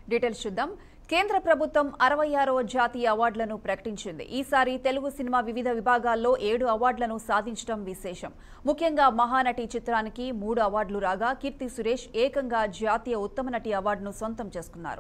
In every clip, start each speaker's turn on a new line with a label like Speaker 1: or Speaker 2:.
Speaker 1: Details చూద్దాం కేంద్ర ప్రభుత్వం అరవై ఆరవ జాతీయ అవార్డులను ప్రకటించింది ఈసారి తెలుగు సినిమా వివిధ విభాగాల్లో ఏడు అవార్డులను సాధించడం విశేషం ముఖ్యంగా మహానటి చిత్రానికి మూడు అవార్డులు రాగా కీర్తి సురేష్ ఏకంగా జాతీయ ఉత్తమ నటి అవార్డును సొంతం చేసుకున్నారు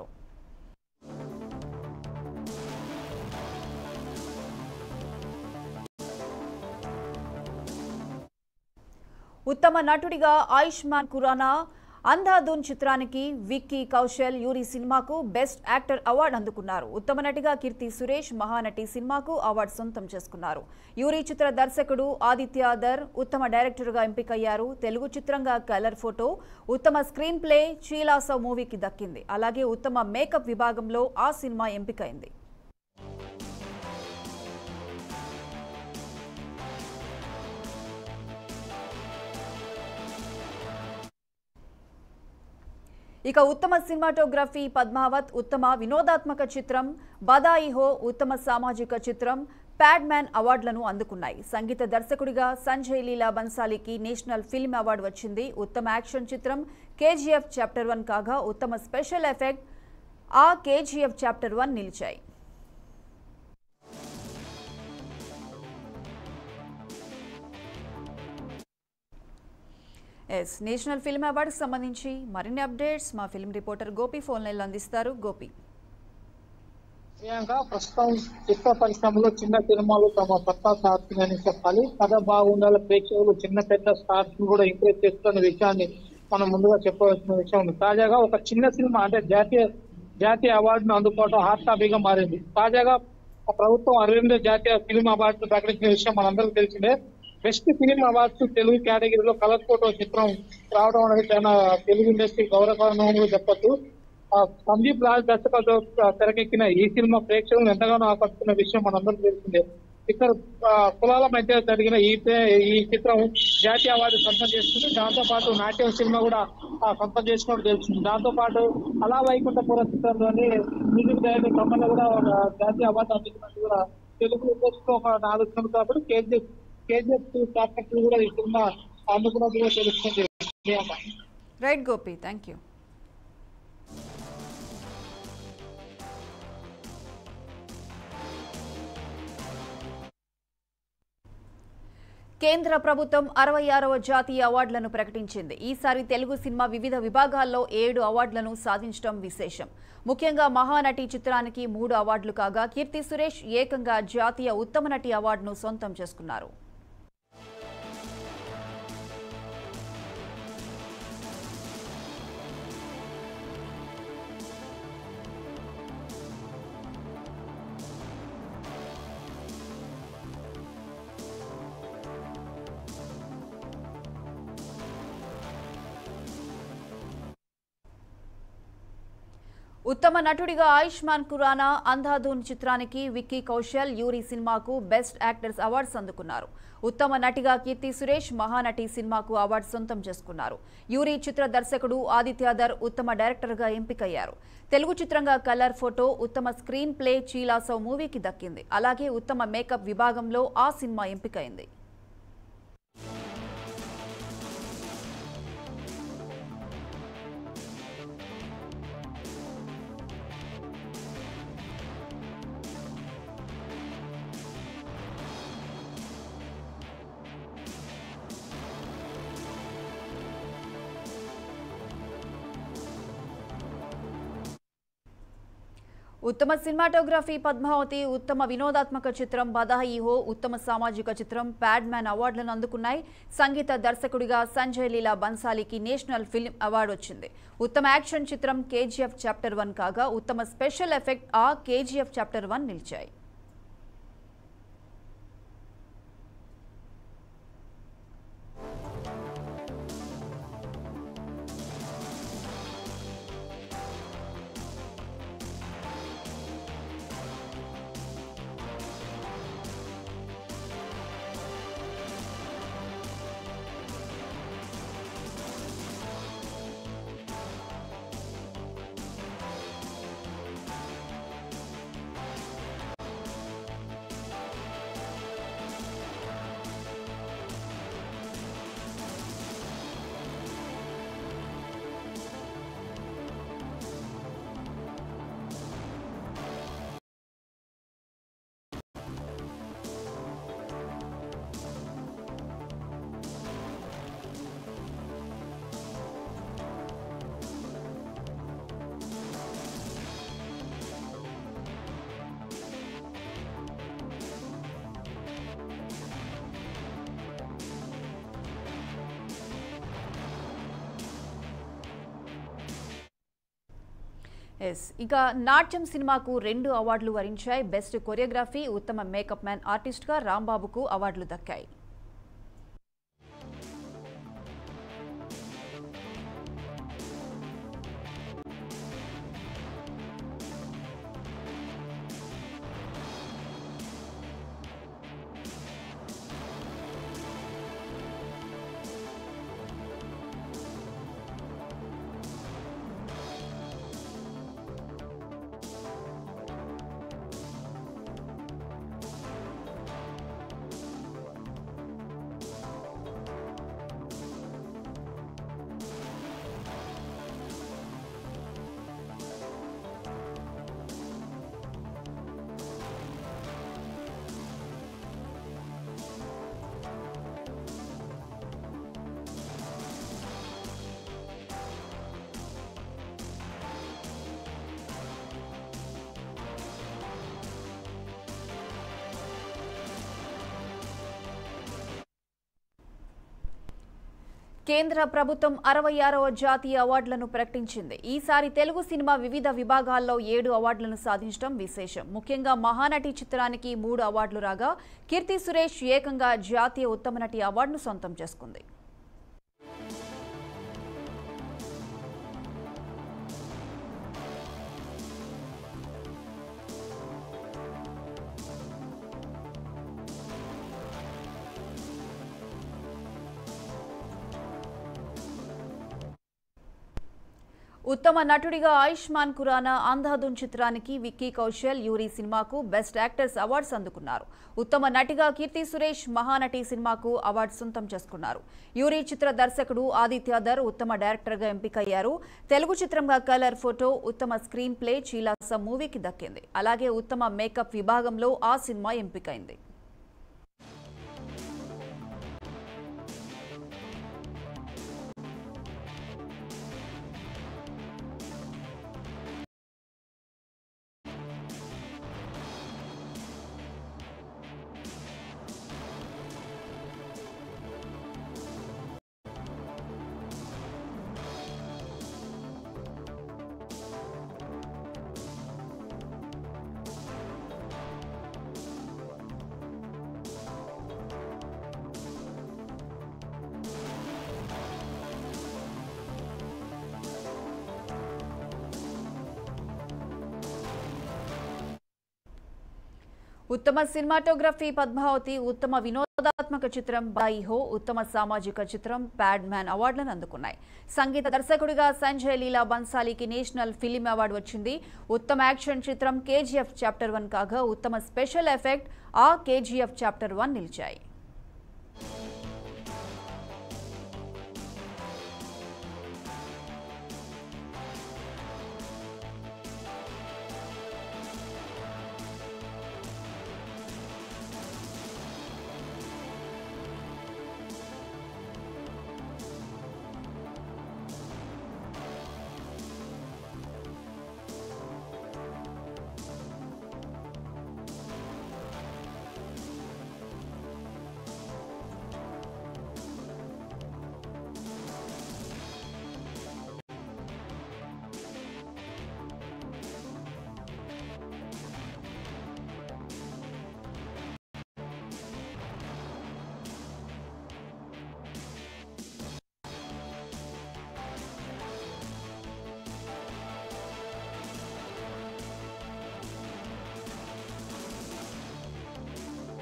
Speaker 1: ఉత్తమ నటుడిగా ఆయుష్మాన్ ఖురానా అంధాధున్ చిత్రానికి విక్కీ కౌశల్ యూరి సినిమాకు బెస్ట్ యాక్టర్ అవార్డు అందుకున్నారు ఉత్తమ నటిగా కీర్తి సురేష్ మహానటి సినిమాకు అవార్డు సొంతం చేసుకున్నారు యూరి చిత్ర దర్శకుడు ఆదిత్య దర్ ఉత్తమ డైరెక్టర్గా ఎంపికయ్యారు తెలుగు చిత్రంగా కలర్ ఫోటో ఉత్తమ స్క్రీన్ ప్లే చీలాసవ్ మూవీకి దక్కింది అలాగే ఉత్తమ మేకప్ విభాగంలో ఆ సినిమా ఎంపికైంది ఇక ఉత్తమ సినిమాటోగ్రఫీ పద్మావత్ ఉత్తమ వినోదాత్మక చిత్రం బదాయి హో ఉత్తమ సామాజిక చిత్రం ప్యాడ్ మ్యాన్ అవార్డులను అందుకున్నాయి సంగీత దర్శకుడిగా సంజయ్ లీలా బన్సాలీకి నేషనల్ ఫిల్మ్ అవార్డు వచ్చింది ఉత్తమ యాక్షన్ చిత్రం కేజీఎఫ్ చాప్టర్ వన్ కాగా ఉత్తమ స్పెషల్ ఎఫెక్ట్ ఆ కేజీఎఫ్ చాప్టర్ వన్ నిలిచాయి ఎస్ నేషనల్ ఫిల్మ్ అవార్డుకి సంబంధించి మరిన్ని అప్డేట్స్ మా ఫిల్మ్ రిపోర్టర్ గోపి ఫోన్ లైన్లో అందిస్తారు గోపి
Speaker 2: ప్రియాంక ప్రస్తుతం చిత్ర పరిశ్రమలో చిన్న సినిమాలు తమ సత్తా సాధిందని చెప్పాలి కథ బాగుండాలి ప్రేక్షకులు చిన్న పెద్ద స్టార్స్ ను కూడా ఇంప్రెస్ చేస్తున్న విషయాన్ని మనం ముందుగా చెప్పవలసిన విషయం ఉంది తాజాగా ఒక చిన్న సినిమా అంటే జాతీయ జాతీయ అవార్డును అందుకోవడం హాట్ టాపిక్ గా మారింది తాజాగా ఆ ప్రభుత్వం అరవింద జాతీయ ఫిల్మ్ అవార్డు ప్రకటించిన విషయం మనందరికీ తెలిసిందే బెస్ట్ ఫిల్మ్ అవార్డ్స్ తెలుగు కేటగిరీలో కలర్ ఫోటో చిత్రం రావడం అనేది చాలా తెలుగు ఇండస్ట్రీ గౌరవకారణంగా చెప్పొచ్చు ఆ సందీప్ రాజ్ దర్శకత్వంతో తెరకెక్కిన ఈ సినిమా ప్రేక్షకులను ఎంతగానో ఆకట్టుకున్న విషయం మనందరికీ తెలిసిందే ఇక్కడ ఆ, కులాల మధ్య జరిగిన ఈ ప్రే- ఈ చిత్రం జాతీయ అవార్డు సొంతం చేసుకుంది దాంతో పాటు నాట్యం సినిమా కూడా ఆ, సొంతం చేసుకోవడం తెలిసింది దాంతో పాటు అలా వైకుంఠపుర చిత్రంలోని మ్యూజిక్ డైరెక్టర్ కమ్మలో కూడా ఒక జాతీయ అవార్డు అందుకున్నట్టు కూడా తెలుగు ఇండస్ట్రీలో ఒక నాలుగు సినిమా కాబట్టి కేజీఎఫ్ కేజీఎఫ్ కాంటాక్ట్ కూడా ఈ సినిమా అందుకున్నట్టు కూడా తెలుస్తుంది Priyanka.
Speaker 1: Right Gopi thank you కేంద్ర ప్రభుత్వం అరవై ఆరవ జాతీయ అవార్డులను ప్రకటించింది ఈసారి తెలుగు సినిమా వివిధ విభాగాల్లో ఏడు అవార్డులను సాధించడం విశేషం ముఖ్యంగా మహానటి చిత్రానికి మూడు అవార్డులు కాగా కీర్తి సురేష్ ఏకంగా జాతీయ ఉత్తమ నటి అవార్డును సొంతం చేసుకున్నారు ఉత్తమ నటుడిగా ఆయుష్మాన్ ఖురానా అంధాధూన్ చిత్రానికి విక్కీ కౌశల్ యూరి సినిమాకు బెస్ట్ యాక్టర్స్ అవార్డ్స్ అందుకున్నారు ఉత్తమ నటిగా కీర్తి సురేష్ మహానటి సినిమాకు అవార్డు సొంతం చేసుకున్నారు యూరి చిత్ర దర్శకుడు ఆదిత్యాదర్ ఉత్తమ డైరెక్టర్గా ఎంపికయ్యారు తెలుగు చిత్రంగా కలర్ ఫోటో ఉత్తమ స్క్రీన్ ప్లే చీలాసవ్ మూవీకి దక్కింది అలాగే ఉత్తమ మేకప్ విభాగంలో ఆ సినిమా ఎంపికైంది ఉత్తమ సినిమాటోగ్రఫీ పద్మావతి ఉత్తమ వినోదాత్మక చిత్రం బదాయి హో ఉత్తమ సామాజిక చిత్రం ప్యాడ్ మ్యాన్ అవార్డులను అందుకున్నాయి సంగీత దర్శకుడిగా సంజయ్ లీలా బన్సాలీకి నేషనల్ ఫిల్మ్ అవార్డు వచ్చింది ఉత్తమ యాక్షన్ చిత్రం కేజీఎఫ్ చాప్టర్ వన్ కాగా ఉత్తమ స్పెషల్ ఎఫెక్ట్ ఆ కేజీఎఫ్ చాప్టర్ వన్ నిలిచాయి ఎస్ ఇక నాట్యం సినిమాకు రెండు అవార్డులు వరించాయి బెస్ట్ కొరియోగ్రఫీ ఉత్తమ మేకప్ మ్యాన్ ఆర్టిస్ట్గా రాంబాబుకు అవార్డులు దక్కాయి కేంద్ర ప్రభుత్వం అరవై ఆరవ జాతీయ అవార్డులను ప్రకటించింది ఈసారి తెలుగు సినిమా వివిధ విభాగాల్లో ఏడు అవార్డులను సాధించడం విశేషం ముఖ్యంగా మహానటి చిత్రానికి మూడు అవార్డులు రాగా కీర్తి సురేష్ ఏకంగా జాతీయ ఉత్తమ నటి అవార్డును సొంతం చేసుకుంది ఉత్తమ నటుడిగా ఆయుష్మాన్ ఖురానా అంధాధున్ చిత్రానికి విక్కీ కౌశల్ యూరి సినిమాకు బెస్ట్ యాక్టర్స్ అవార్డ్స్ అందుకున్నారు ఉత్తమ నటిగా కీర్తి సురేష్ మహానటి సినిమాకు అవార్డు సొంతం చేసుకున్నారు యూరి చిత్ర దర్శకుడు ఆదిత్యాధర్ ఉత్తమ డైరెక్టర్గా ఎంపికయ్యారు తెలుగు చిత్రంగా కలర్ ఫోటో ఉత్తమ స్క్రీన్ ప్లే చీలాస మూవీకి దక్కింది అలాగే ఉత్తమ మేకప్ విభాగంలో ఆ సినిమా ఎంపికైంది ఉత్తమ సినిమాటోగ్రఫీ పద్మావతి ఉత్తమ వినోదాత్మక చిత్రం బాయి హో ఉత్తమ సామాజిక చిత్రం ప్యాడ్ మ్యాన్ అవార్డులను అందుకున్నాయి సంగీత దర్శకుడిగా సంజయ్ లీలా బన్సాలీకి నేషనల్ ఫిలిం అవార్డు వచ్చింది ఉత్తమ యాక్షన్ చిత్రం కేజీఎఫ్ చాప్టర్ వన్ కాగా ఉత్తమ స్పెషల్ ఎఫెక్ట్ ఆ కేజీఎఫ్ చాప్టర్ వన్ నిలిచాయి